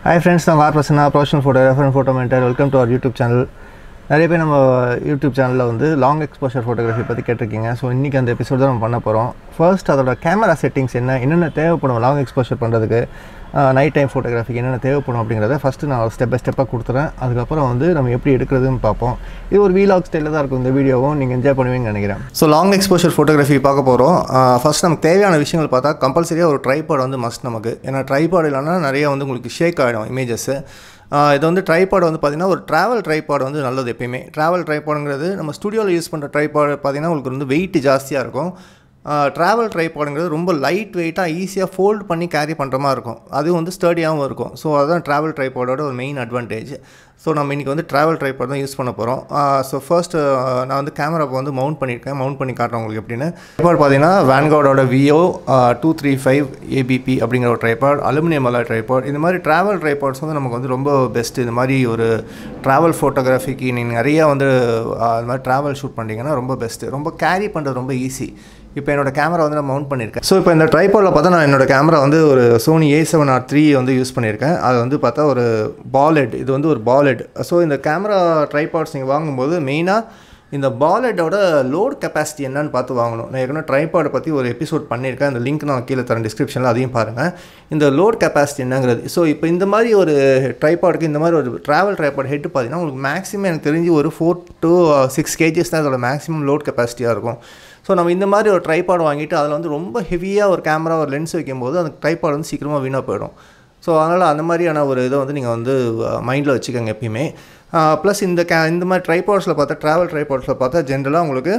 hi friends நான் வார் Prasanna professional photographer and photo mentor welcome to our YouTube channel நிறைய பேர் நம்ம யூடியூப் சேனலில் வந்து லாங் எக்ஸ்போஷர் ஃபோட்டோகிராஃபி பற்றி கேட்டிருக்கீங்க ஸோ இன்றைக்கி அந்த எபிசோட் தான் நம்ம பண்ண போகிறோம் ஃபர்ஸ்ட் அதோட கேமரா செட்டிங்ஸ் என்ன என்னென்ன தேவைப்படும் லாங் எக்ஸ்போஷர் பண்ணுறதுக்கு நைட் டைம் ஃபோட்டோகிராஃபிக்கு என்னென்ன தேவைப்படும் அப்படிங்கிறத ஃபஸ்ட்டு நான் ஸ்டெப் பை ஸ்டெப்பாக கொடுத்துறேன் அதுக்கப்புறம் வந்து நம்ம எப்படி எடுக்கிறதுன்னு பார்ப்போம் இது ஒரு வீலாக் ஸ்டைலில் தான் இருக்கும் இந்த வீடியோவும் நீங்கள் என்ஜாய் பண்ணுவீங்கன்னு நினைக்கிறேன் ஸோ லாங் எக்ஸ்போஷர் ஃபோட்டோகிராஃபி பார்க்க போகிறோம் ஃபஸ்ட் நமக்கு தேவையான விஷயங்கள் பார்த்தா கம்பல்சரியாக ஒரு ட்ரைபாட் வந்து மஸ்ட் நமக்கு ஏன்னா ட்ரைபாட் இல்லைன்னா நிறைய வந்து உங்களுக்கு ஷேக் ஆகிடும் இமேஜஸ்ஸு இது வந்து ட்ரைபாட் வந்து பார்த்திங்கன்னா ஒரு ட்ராவல் ட்ரைபாட் வந்து நல்லது எப்பயுமே ட்ராவல் ட்ரைபாடுங்கிறது நம்ம ஸ்டுடியோவில் யூஸ் பண்ணுற ட்ரைபாட் பார்த்திங்கன்னா உங்களுக்கு வந்து வெயிட் ஜாஸ்தியாக இருக்கும் ட்ராவல் ட்ரைபாடுங்கிறது ரொம்ப லைட் வெயிட்டாக ஈஸியாக ஃபோல்ட் பண்ணி கேரி பண்ணுற மாதிரி இருக்கும் அதுவும் வந்து ஸ்டடியாகவும் இருக்கும் ஸோ அதுதான் ட்ராவல் ட்ரைபாடோட ஒரு மெயின் அட்வான்டேஜ் ஸோ நம்ம இன்றைக்கி வந்து ட்ராவல் ட்ரைபாட் தான் யூஸ் பண்ண போகிறோம் ஸோ ஃபர்ஸ்ட் நான் வந்து கேமராவை வந்து மவுண்ட் பண்ணியிருக்கேன் மவுண்ட் பண்ணி காட்டுறேன் உங்களுக்கு எப்படின்னு ட்ரைபாட் பார்த்தீங்கன்னா வேன்கார்டோட VEO two three five ABP அப்படிங்கிற ஒரு ட்ரைபாட் அலுமினியம் அலா ட்ரைபாட் இந்த மாதிரி ட்ராவல் ட்ரைபாட்ஸ் வந்து நமக்கு வந்து ரொம்ப பெஸ்ட் இந்த மாதிரி ஒரு ட்ராவல் ஃபோட்டோகிராஃபிக்கு நீங்கள் நிறையா வந்து அது மாதிரி ட்ராவல் ஷூட் பண்ணுறீங்கன்னா ரொம்ப பெஸ்ட்டு ரொம்ப கேரி பண்ணுறது ரொம்ப ஈஸி இப்போ என்னோடய கேமரா வந்து நான் மவுண்ட் பண்ணியிருக்கேன் ஸோ இப்போ இந்த ட்ரைபாடில் பார்த்தா நான் என்னோடய கேமரா வந்து ஒரு Sony A seven R three வந்து யூஸ் பண்ணியிருக்கேன் அது வந்து பார்த்தா ஒரு பாலெட் இது வந்து ஒரு பாலெட் ஸோ இந்த கேமரா ட்ரைபாட்ஸ் நீங்கள் வாங்கும்போது மெயினாக இந்த பாலெட்டோட லோட் கெப்பாசிட்டி என்னன்னு பார்த்து வாங்கணும் நான் ஏற்கனவே ட்ரைபாடை பற்றி ஒரு எபிசோட் பண்ணியிருக்கேன் அந்த லிங்க் நான் கீழே தரேன் டிஸ்கிரிப்ஷனில் அதையும் பாருங்கள் இந்த லோட் கெப்பாசிட்டி என்னங்கிறது ஸோ இப்போ இந்த மாதிரி ஒரு ட்ரைபாடுக்கு இந்த மாதிரி ஒரு ட்ராவல் ட்ரைபாட் ஹெட் பார்த்தீங்கன்னா உங்களுக்கு மேக்ஸிமம் எனக்கு தெரிஞ்சு ஒரு ஃபோர் டு சிக்ஸ் கேஜிஸ் தான் இதோட மேக்ஸிமம் லோட் கெப்பாசிட்டியாக இருக்கும் ஸோ நம்ம இந்த மாதிரி ஒரு ட்ரைபாட் வாங்கிட்டு அதில் வந்து ரொம்ப ஹெவியாக ஒரு கேமரா ஒரு லென்ஸ் வைக்கும்போது அந்த ட்ரைபாட் வந்து சீக்கிரமாக வீணாக போயிடும் ஸோ அதனால் அந்த மாதிரியான ஒரு இதை வந்து நீங்கள் வந்து மைண்டில் வச்சுக்கோங்க எப்பயுமே ப்ளஸ் இந்த கே இந்த மாதிரி ட்ரைபாட்ஸில் பார்த்தா ட்ராவல் ட்ரைபாட்ஸில் பார்த்தா ஜென்ரலாக உங்களுக்கு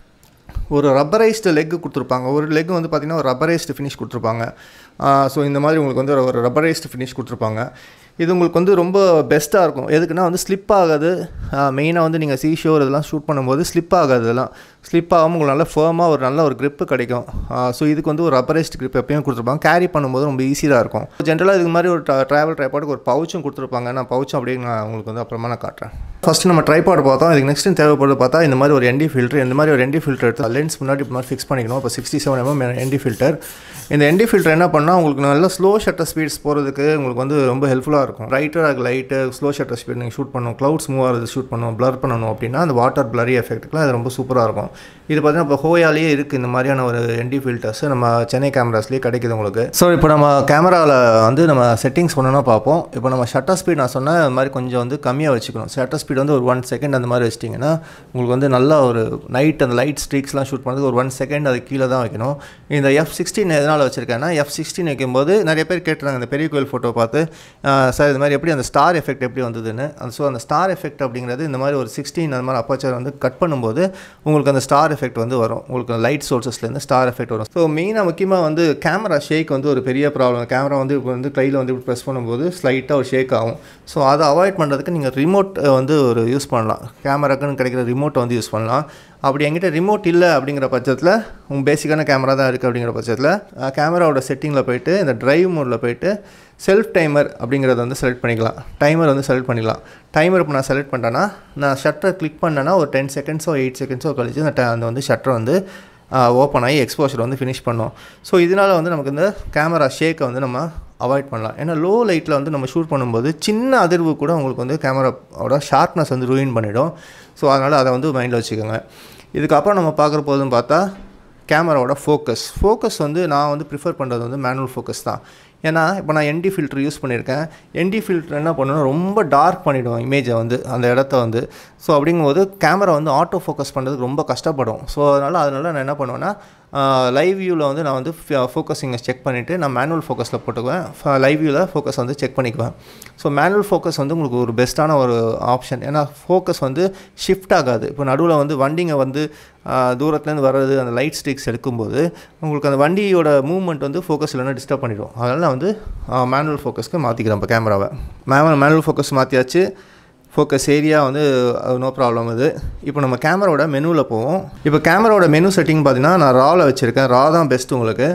ஒரு ரப்பரைஸ்டு லெக்கு கொடுத்துருப்பாங்க ஒரு லெக் வந்து பார்த்திங்கன்னா ஒரு ரப்பரைஸ்டு ஃபினிஷ் கொடுத்துருப்பாங்க ஸோ இந்த மாதிரி உங்களுக்கு வந்து ஒரு ரப்பரைஸ்டு ஃபினிஷ் கொடுத்துருப்பாங்க இது உங்களுக்கு வந்து ரொம்ப பெஸ்ட்டாக இருக்கும் எதுக்குன்னா வந்து ஸ்லிப் ஆகாது மெயினாக வந்து நீங்கள் சீஷோர் இதெல்லாம் ஷூட் பண்ணும்போது ஸ்லிப் ஆகாது இதெல்லாம் ஸ்லிப் ஆகாமல் உங்களுக்கு நல்ல ஃபேமாக ஒரு நல்ல ஒரு க்ரிப்பு கிடைக்கும் ஸோ இதுக்கு வந்து ஒரு ரப்பரைஸ்ட் க்ரிப் எப்பயும் கொடுத்துருப்பாங்க கேரி பண்ணும்போது ரொம்ப ஈஸியாக இருக்கும் ஜென்ரலாக இதுக்கு மாதிரி ஒரு ட்ராவல் ட்ரைபாடுக்கு ஒரு பவுச்சும் கொடுத்துருப்பாங்க நான் பவுச்சும் அப்படியே நான் உங்களுக்கு வந்து அப்புறமா நான் காட்டுறேன் ஃபஸ்ட்டு நம்ம ட்ரைபாட் பார்த்தோம் இதுக்கு நெக்ஸ்ட் தேவைப்படுறது பார்த்தா இந்த மாதிரி ஒரு என்டி ஃபில்டர் இந்த மாதிரி ஒரு என்டி ஃபில்டர் எடுத்து லென்ஸ் முன்னாடி இப்போ மாதிரி ஃபிக்ஸ் பண்ணிக்கணும் இப்போ sixty seven mm ND filter இந்த என்டி ஃபில்டர் என்ன பண்ணால் உங்களுக்கு நல்ல ஸ்லோ ஷட்டர் ஸ்பீட்ஸ் போகிறதுக்கு உங்களுக்கு வந்து ரொம்ப ஹெல்ப்ஃபுல்லாக இருக்கும் ரைட்டர் அது லைட்டு ஸ்லோ ஷட்டர் ஸ்பீட் நீங்கள் ஷூட் பண்ணணும் க்ளவுட்ஸ் மூவ் ஆகிறது ஷூட் பண்ணணும் ப்ளர் பண்ணணும் அப்படின்னா அந்த வாட்டர் ப்ளரி எஃபெக்ட்டுக்குலாம் அது ரொம்ப சூப்பராக இருக்கும் இது பார்த்தீங்கன்னா இப்போ ஹோயாலேயே இருக்குது இந்த மாதிரியான ஒரு என்டி ஃபில்டர்ஸ் நம்ம சென்னை கேமராஸ்லேயே கிடைக்குது உங்களுக்கு ஸோ இப்போ நம்ம கேமராவில் வந்து நம்ம செட்டிங்ஸ் பண்ணணும்னா பார்ப்போம் இப்போ நம்ம ஷட்டர் ஸ்பீட் நான் சொன்னால் அது மாதிரி கொஞ்சம் வந்து கம்மியாக வச்சுக்கணும் ஷட்டர் ஸ்பீட் வந்து ஒரு ஒன் செகண்ட் அந்த மாதிரி வச்சிட்டிங்கன்னா உங்களுக்கு வந்து நல்லா ஒரு நைட் அந்த லைட் ஸ்ட்ரீக்ஸ்லாம் ஷூட் பண்ணுறதுக்கு ஒரு ஒன் செகண்ட் அது கீழே தான் வைக்கணும் இந்த எஃப் சிக்ஸ்டீன் எதனால் வச்சுருக்கேன்னா எஃப் சிக்ஸ்டீன் வைக்கும்போது நிறைய பேர் கேட்டுறாங்க இந்த பெரிய கோயில் ஃபோட்டோ பார்த்து சார் இது மாதிரி எப்படி அந்த ஸ்டார் எஃபெக்ட் எப்படி வந்ததுன்னு ஸோ அந்த ஸ்டார் எஃபெக்ட் அப்படிங்கிறது இந்த மாதிரி ஒரு சிக்ஸ்டீன் அந்த மாதிரி அப்பச்சர் வந்து கட் பண்ணும்போது உங்களுக்கு அந்த ஸ்டார் எஃபெக்ட் வந்து வரும் உங்களுக்கு லைட் சோர்சஸ்லேருந்து ஸ்டார் எஃபெக்ட் வரும் ஸோ மெயினாக முக்கியமாக வந்து கேமரா ஷேக் வந்து ஒரு பெரிய ப்ராப்ளம் கேமரா வந்து இப்போ வந்து கையில் வந்து இப்படி ப்ரெஸ் பண்ணும்போது ஸ்லைட்டாக ஒரு ஷேக் ஆகும் ஸோ அதை அவாய்ட் பண்ணுறதுக்கு நீங்கள் ரிமோட் வந்து ஒரு யூஸ் பண்ணலாம் கேமராக்குன்னு கிடைக்கிற ரிமோட்டை வந்து யூஸ் பண்ணலாம் அப்படி என்கிட்ட ரிமோட் இல்லை அப்படிங்கிற பட்சத்தில் உங்கள் பேசிக்கான கேமரா தான் இருக்குது அப்படிங்கிற பட்சத்தில் கேமராவோட செட்டிங்கில் போயிட்டு இந்த ட்ரைவ் மோடில் போயிட்டு செல்ஃப் டைமர் அப்படிங்கிறத வந்து செலக்ட் பண்ணிக்கலாம் டைமர் வந்து செலக்ட் பண்ணிக்கலாம் டைமர் இப்போ நான் செலக்ட் பண்ணிட்டேன்னா நான் ஷட்டரை கிளிக் பண்ணேன்னா ஒரு டென் செகண்ட்ஸோ எயிட் செகண்ட்ஸோ கழிச்சு அந்த அந்த வந்து ஷட்டரை வந்து ஓப்பன் ஆகி எக்ஸ்போஷர் வந்து ஃபினிஷ் பண்ணோம் ஸோ இதனால் வந்து நமக்கு இந்த கேமரா ஷேக்கை வந்து நம்ம அவாய்ட் பண்ணலாம் ஏன்னா லோ லைட்டில் வந்து நம்ம ஷூட் பண்ணும்போது சின்ன அதிர்வு கூட உங்களுக்கு வந்து கேமராவோட ஷார்ப்னஸ் வந்து ரூயின் பண்ணிடும் ஸோ அதனால் அதை வந்து மைண்டில் வச்சுக்கோங்க இதுக்கப்புறம் நம்ம பார்க்குற போதும் பார்த்தா கேமராவோட ஃபோக்கஸ் ஃபோக்கஸ் வந்து நான் வந்து ப்ரிஃபர் பண்ணுறது வந்து மேனுவல் ஃபோக்கஸ் தான் ஏன்னா இப்போ நான் என்டி ஃபில்டர் யூஸ் பண்ணியிருக்கேன் என்டி ஃபில்டர் என்ன பண்ணணும் ரொம்ப டார்க் பண்ணிவிடும் இமேஜை வந்து அந்த இடத்த வந்து ஸோ அப்படிங்கும்போது கேமரா வந்து ஆட்டோ ஃபோக்கஸ் பண்ணுறதுக்கு ரொம்ப கஷ்டப்படும் ஸோ அதனால் அதனால் நான் என்ன பண்ணுவேன்னா லைவ் வியூவில் வந்து நான் வந்து ஃபோக்கஸிங்கை செக் பண்ணிவிட்டு நான் மேனுவல் ஃபோக்கஸில் போட்டுக்குவேன் லைவ் வியூவில் ஃபோக்கஸ் வந்து செக் பண்ணிக்குவேன் ஸோ மேனுவல் ஃபோக்கஸ் வந்து உங்களுக்கு ஒரு பெஸ்ட்டான ஒரு ஆப்ஷன் ஏன்னா ஃபோக்கஸ் வந்து ஷிஃப்ட் ஆகாது இப்போ நடுவில் வந்து வண்டிங்க வந்து தூரத்துலேருந்து வர்றது அந்த லைட் ஸ்டிக்ஸ் எடுக்கும்போது உங்களுக்கு அந்த வண்டியோட மூவ்மெண்ட் வந்து ஃபோக்கஸ் இல்லைன்னா டிஸ்டர்ப் பண்ணிவிடும் அதனால் நான் வந்து மேனுவல் ஃபோக்கஸ்க்கு மாற்றிக்கிறேன் இப்போ கேமராவை மேனுவல் மேனுவல் ஃபோக்கஸ் மாற்றியாச்சு ஃபோக்கஸ் ஏரியா வந்து நோ ப்ராப்ளம் இது இப்போ நம்ம கேமராவோட மெனுவில் போவோம் இப்போ கேமராவோட மெனு செட்டிங் பார்த்தீங்கன்னா நான் ராவில் வச்சுருக்கேன் ரா தான் பெஸ்ட் உங்களுக்கு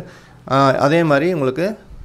அதே மாதிரி உங்களுக்கு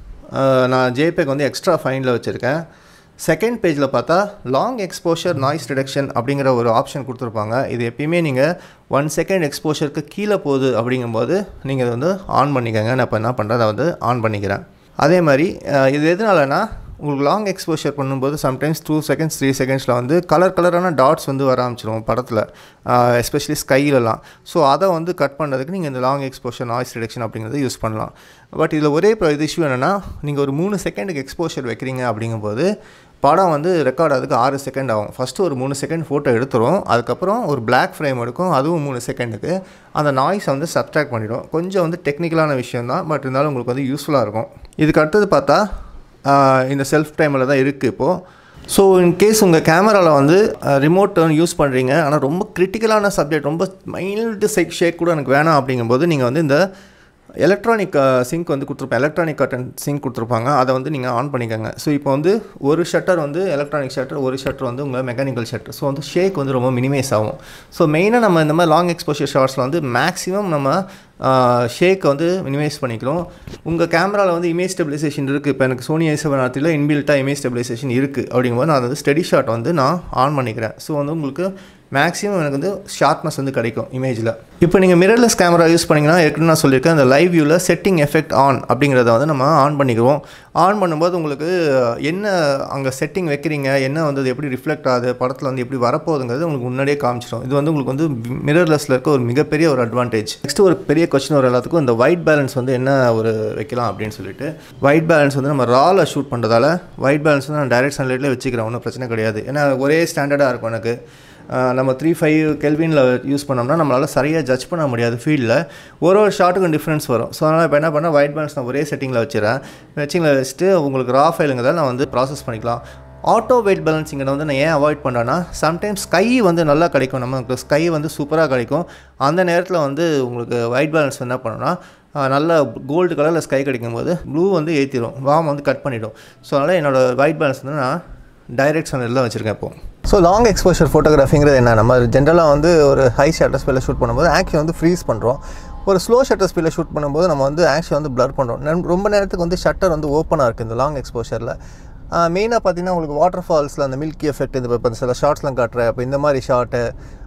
நான் ஜேபேக் வந்து எக்ஸ்ட்ரா ஃபைனில் வச்சுருக்கேன் செகண்ட் பேஜில் பார்த்தா லாங் எக்ஸ்போஷர் நாய்ஸ் ரிடக்ஷன் அப்படிங்கிற ஒரு ஆப்ஷன் கொடுத்துருப்பாங்க இது எப்பயுமே நீங்கள் ஒன் செகண்ட் எக்ஸ்போஷருக்கு கீழே போகுது அப்படிங்கும்போது நீங்கள் இதை வந்து ஆன் பண்ணிக்கோங்க நான் இப்போ என்ன பண்ணுறேன் அதை வந்து ஆன் பண்ணிக்கிறேன் அதே மாதிரி இது எதனாலனா உங்களுக்கு லாங் எக்ஸ்போஷர் பண்ணும்போது சம்டைம்ஸ் டூ செகண்ட்ஸ் த்ரீ செகண்ட்ஸில் வந்து கலர் கலரான டாட்ஸ் வந்து வர ஆரம்பிச்சிடும் படத்தில் எஸ்பெஷலி ஸ்கைலலாம் ஸோ அதை வந்து கட் பண்ணுறதுக்கு நீங்கள் இந்த லாங் எக்ஸ்போஷர் நாய்ஸ் ரிடக்ஷன் அப்படிங்கிறத யூஸ் பண்ணலாம் பட் இதில் ஒரே இது இஷ்யூ என்னென்னா நீங்கள் ஒரு மூணு செகண்டுக்கு எக்ஸ்போஷர் வைக்கிறீங்க அப்படிங்கும்போது படம் வந்து ரெக்கார்ட் ஆகிறதுக்கு ஆறு செகண்ட் ஆகும் ஃபஸ்ட்டு ஒரு மூணு செகண்ட் ஃபோட்டோ எடுத்துரும் அதுக்கப்புறம் ஒரு பிளாக் ஃப்ரேம் எடுக்கும் அதுவும் மூணு செகண்டுக்கு அந்த நாய்ஸை வந்து சப்ட்ராக்ட் பண்ணிடும் கொஞ்சம் வந்து டெக்னிக்கலான விஷயம் தான் பட் இருந்தாலும் உங்களுக்கு வந்து யூஸ்ஃபுல்லாக இருக்கும் இதுக்கு அடுத்தது பார்த்தா இந்த செல்ஃப் டைமில் தான் இருக்குது இப்போது ஸோ இன்கேஸ் உங்கள் கேமராவில் வந்து ரிமோட் யூஸ் பண்ணுறீங்க ஆனால் ரொம்ப கிரிட்டிக்கலான சப்ஜெக்ட் ரொம்ப மைல்டு செக் ஷேக் கூட எனக்கு வேணாம் அப்படிங்கும்போது நீங்கள் வந்து இந்த எலக்ட்ரானிக் சிங்க் வந்து கொடுத்துருப்பேன் எலக்ட்ரானிக் கட்டன் சிங்க் கொடுத்துருப்பாங்க அதை வந்து நீங்கள் ஆன் பண்ணிக்கோங்க ஸோ இப்போ வந்து ஒரு ஷட்டர் வந்து எலக்ட்ரானிக் ஷட்டர் ஒரு ஷட்டர் வந்து உங்கள் மெக்கானிக்கல் ஷட்டர் ஸோ வந்து ஷேக் வந்து ரொம்ப மினிமைஸ் ஆகும் ஸோ மெயினாக நம்ம இந்த மாதிரி லாங் எக்ஸ்போஷர் ஷார்ட்ஸில் வந்து மேக்ஸிமம் நம்ம ஷேக்கை வந்து மினிமைஸ் பண்ணிக்கிறோம் உங்கள் கேமராவில் வந்து இமேஜ் ஸ்டெபிலைசேஷன் இருக்குது இப்போ எனக்கு சோனி ஐ செவன் ஆர்த்தியில் இன்பில்ட்டாக இமேஜ் ஸ்டெபிலைசேஷன் இருக்குது அப்படிங்கும்போது நான் வந்து ஸ்டெடி ஷாட் வந்து நான் ஆன் பண்ணிக்கிறேன் ஸோ வந்து உங்களுக்கு மேக்ஸிமம் எனக்கு வந்து ஷார்ப்னஸ் வந்து கிடைக்கும் இமேஜில் இப்போ நீங்கள் மிரர்லெஸ் கேமரா யூஸ் பண்ணிங்கன்னா ஏற்கனவே நான் சொல்லியிருக்கேன் அந்த லைவ் வியூவில் செட்டிங் எஃபெக்ட் ஆன் அப்படிங்கிறத வந்து நம்ம ஆன் பண்ணிக்கிறோம் ஆன் பண்ணும்போது உங்களுக்கு என்ன அங்கே செட்டிங் வைக்கிறீங்க என்ன வந்து அது எப்படி ரிஃப்ளெக்ட் ஆகுது படத்தில் வந்து எப்படி வரப்போகுதுங்கிறது உங்களுக்கு முன்னாடியே காமிச்சிடும் இது வந்து உங்களுக்கு வந்து மிரர்லெஸில் இருக்க ஒரு மிகப்பெரிய ஒரு அட்வான்டேஜ் நெக்ஸ்ட் ஒரு பெரிய கொஸ்டின் வர எல்லாத்துக்கும் இந்த ஒயிட் பேலன்ஸ் வந்து என்ன ஒரு வைக்கலாம் அப்படின்னு சொல்லிட்டு ஒயிட் பேலன்ஸ் வந்து நம்ம ராவில் ஷூட் பண்ணுறதால ஒயிட் பேலன்ஸ் வந்து நான் டைரக்ட் சன்லைட்டில் வச்சுக்கிறேன் ஒன்றும் பிரச்சனை கிடையாது ஏன்னா ஒரே ஸ்டாண்டர்டாக இருக்கும் எனக்கு நம்ம த்ரீ ஃபைவ் கெல்வினில் யூஸ் பண்ணோம்னா நம்மளால் சரியாக ஜட்ஜ் பண்ண முடியாது ஃபீல்டில் ஒரு ஒரு ஷாட்டுக்கும் டிஃப்ரென்ஸ் வரும் ஸோ அதனால் இப்போ என்ன பண்ணால் ஒயிட் பேலன்ஸ் நான் ஒரே செட்டிங்கில் வச்சுறேன் வெச்சிங்கில் வச்சுட்டு உங்களுக்கு ரா ஃபைலுங்கிறதால நான் வந்து ப்ராசஸ் பண்ணிக்கலாம் ஆட்டோ வெயிட் பேலன்சிங்கை வந்து நான் ஏன் அவாய்ட் பண்ணுறேன்னா சம்டைம்ஸ் ஸ்கை வந்து நல்லா கிடைக்கும் நமக்கு ஸ்கை வந்து சூப்பராக கிடைக்கும் அந்த நேரத்தில் வந்து உங்களுக்கு ஒயிட் பேலன்ஸ் என்ன பண்ணணும்னா நல்ல கோல்டு கலரில் ஸ்கை கிடைக்கும்போது ப்ளூ வந்து ஏற்றிடும் வாம் வந்து கட் பண்ணிவிடும் ஸோ அதனால் என்னோடய ஒயிட் பேலன்ஸ் வந்து நான் டைரக்ட் சேனலில் வச்சுருக்கேன் இப்போ ஸோ லாங் எக்ஸ்போஷர் ஃபோட்டோகிராஃபிங்கிறது என்ன நம்ம ஜென்ரலாக வந்து ஒரு ஹை ஷட்டர் ஸ்பீடில் ஷூட் பண்ணும்போது ஆக்ஷன் வந்து ஃப்ரீஸ் பண்ணுறோம் ஒரு ஸ்லோ ஷட்டர் ஸ்பீடில் ஷூட் பண்ணும்போது நம்ம வந்து ஆக்ஷன் வந்து ப்ளர் பண்ணுறோம் ரொம்ப நேரத்துக்கு வந்து ஷட்டர் வந்து ஓப்பனாக இருக்குது இந்த லாங் எக்ஸ்போஷரில் மெயினாக பார்த்தீங்கன்னா உங்களுக்கு வாட்டர் ஃபால்ஸில் அந்த மில்கி எஃபெக்ட் இந்த இப்போ சில ஷார்ட்ஸ்லாம் காட்டுறேன் இப்போ இந்த மாதிரி ஷார்ட்டு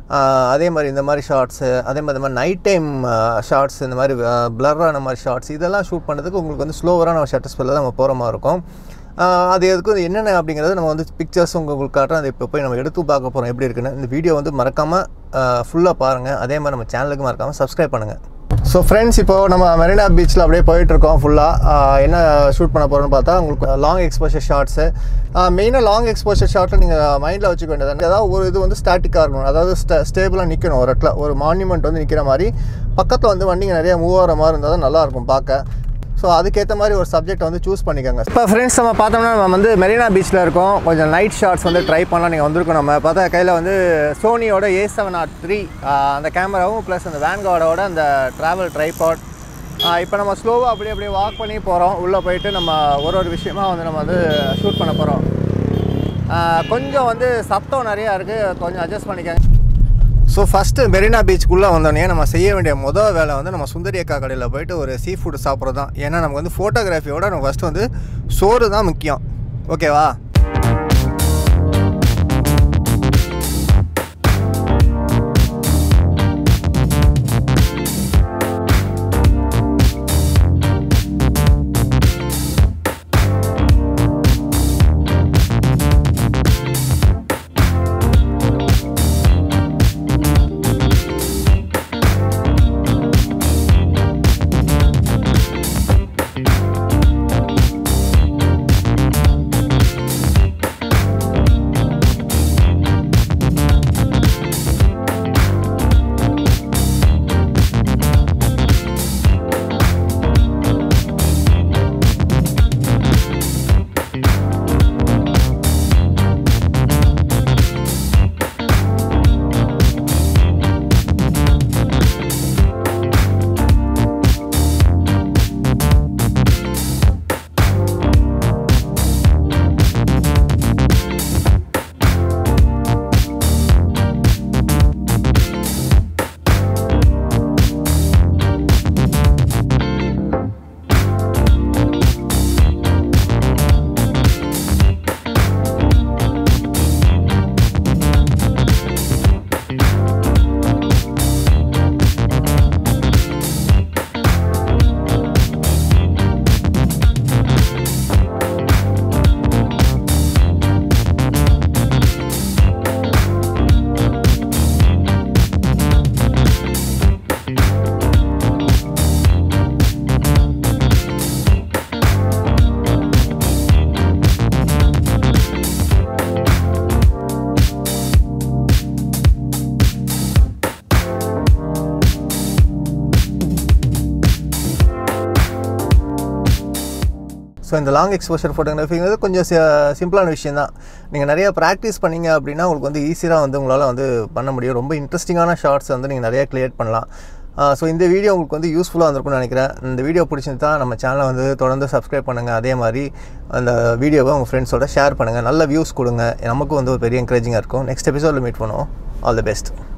அதே மாதிரி இந்த மாதிரி ஷார்ட்ஸு அதே மாதிரி இந்த மாதிரி நைட் டைம் ஷார்ட்ஸ் இந்த மாதிரி ப்ளரான மாதிரி ஷார்ட்ஸ் இதெல்லாம் ஷூட் பண்ணுறதுக்கு உங்களுக்கு வந்து ஸ்லோவரான ஷட்டர் ஸ்பீடில் நம்ம போகிற மாதிரி இருக்கும் அது எதுக்கும் என்னென்ன அப்படிங்கிறது நம்ம வந்து பிக்சர்ஸ் உங்களுக்கு காட்டுறோம் அதை இப்போ போய் நம்ம எடுத்து பார்க்க போகிறோம் எப்படி இருக்குன்னு இந்த வீடியோ வந்து மறக்காமல் ஃபுல்லாக பாருங்கள் அதே மாதிரி நம்ம சேனலுக்கு மறக்காமல் சப்ஸ்கிரைப் பண்ணுங்கள் ஸோ ஃப்ரெண்ட்ஸ் இப்போது நம்ம மெரினா பீச்சில் அப்படியே போயிட்டுருக்கோம் ஃபுல்லாக என்ன ஷூட் பண்ண போகிறோம்னு பார்த்தா உங்களுக்கு லாங் எக்ஸ்போஷர் ஷார்ட்ஸு மெயினாக லாங் எக்ஸ்போஷர் ஷார்ட்டில் நீங்கள் மைண்டில் வச்சுக்க வேண்டியது ஏதாவது ஒரு இது வந்து ஸ்டாட்டிக்காக இருக்கணும் அதாவது ஸ்டே ஸ்டேபிளாக நிற்கணும் ஒரு இடத்துல ஒரு மான்யூமெண்ட் வந்து நிற்கிற மாதிரி பக்கத்தில் வந்து வண்டிங்க நிறைய மூவ் ஆகிற மாதிரி இருந்தால் தான் நல்லாயிருக்கும் பார்க்க ஸோ அதுக்கேற்ற மாதிரி ஒரு சப்ஜெக்ட் வந்து சூஸ் பண்ணிக்கோங்க இப்போ ஃப்ரெண்ட்ஸ் நம்ம பார்த்தோம்னா நம்ம வந்து மெரினா பீச்சில் இருக்கோம் கொஞ்சம் நைட் ஷாட்ஸ் வந்து ட்ரை பண்ணலாம் நீங்கள் வந்திருக்கோம் நம்ம பார்த்தா கையில் வந்து சோனியோட ஏ செவன் ஆர் த்ரீ அந்த கேமராவும் ப்ளஸ் அந்த வேன்கார்டோட அந்த ட்ராவல் ட்ரைபாட் இப்போ நம்ம ஸ்லோவாக அப்படியே அப்படியே வாக் பண்ணி போகிறோம் உள்ளே போயிட்டு நம்ம ஒரு ஒரு விஷயமா வந்து நம்ம வந்து ஷூட் பண்ண போகிறோம் கொஞ்சம் வந்து சத்தம் நிறையா இருக்குது கொஞ்சம் அட்ஜஸ்ட் பண்ணிக்கோங்க ஸோ ஃபஸ்ட்டு மெரினா பீச்சுக்குள்ளே வந்தோடனே நம்ம செய்ய வேண்டிய முதல் வேலை வந்து நம்ம சுந்தரி அக்கா கடையில் போயிட்டு ஒரு சீ ஃபுட் சாப்பிட்றது தான் ஏன்னா நமக்கு வந்து ஃபோட்டோகிராஃபியோட நம்ம ஃபஸ்ட்டு வந்து சோறு தான் முக்கியம் ஓகேவா ஸோ இந்த லாங் எக்ஸ்போஷர் ஃபோட்டோகிராஃபிங்கிறது கொஞ்சம் சிம்பிளான விஷயம் தான் நீங்கள் நிறைய ப்ராக்டிஸ் பண்ணீங்க அப்படின்னா உங்களுக்கு வந்து ஈஸியாக வந்து உங்களால் வந்து பண்ண முடியும் ரொம்ப இன்ட்ரெஸ்டிங்கான ஷார்ட்ஸ் வந்து நீங்கள் நிறைய கிரியேட் பண்ணலாம் ஸோ இந்த வீடியோ உங்களுக்கு வந்து யூஸ்ஃபுல்லாக வந்திருக்கும்னு நினைக்கிறேன் இந்த வீடியோ பிடிச்சிருந்தா நம்ம சேனலை வந்து தொடர்ந்து சப்ஸ்கிரைப் பண்ணுங்கள் அதே மாதிரி அந்த வீடியோவை உங்கள் ஃப்ரெண்ட்ஸோட ஷேர் பண்ணுங்கள் நல்ல வியூஸ் கொடுங்க நமக்கும் வந்து ஒரு பெரிய என்கரேஜிங்காக இருக்கும் நெக்ஸ்ட் எபிசோடில் மீட் பண்ணுவோம் ஆல் தி பெஸ்ட்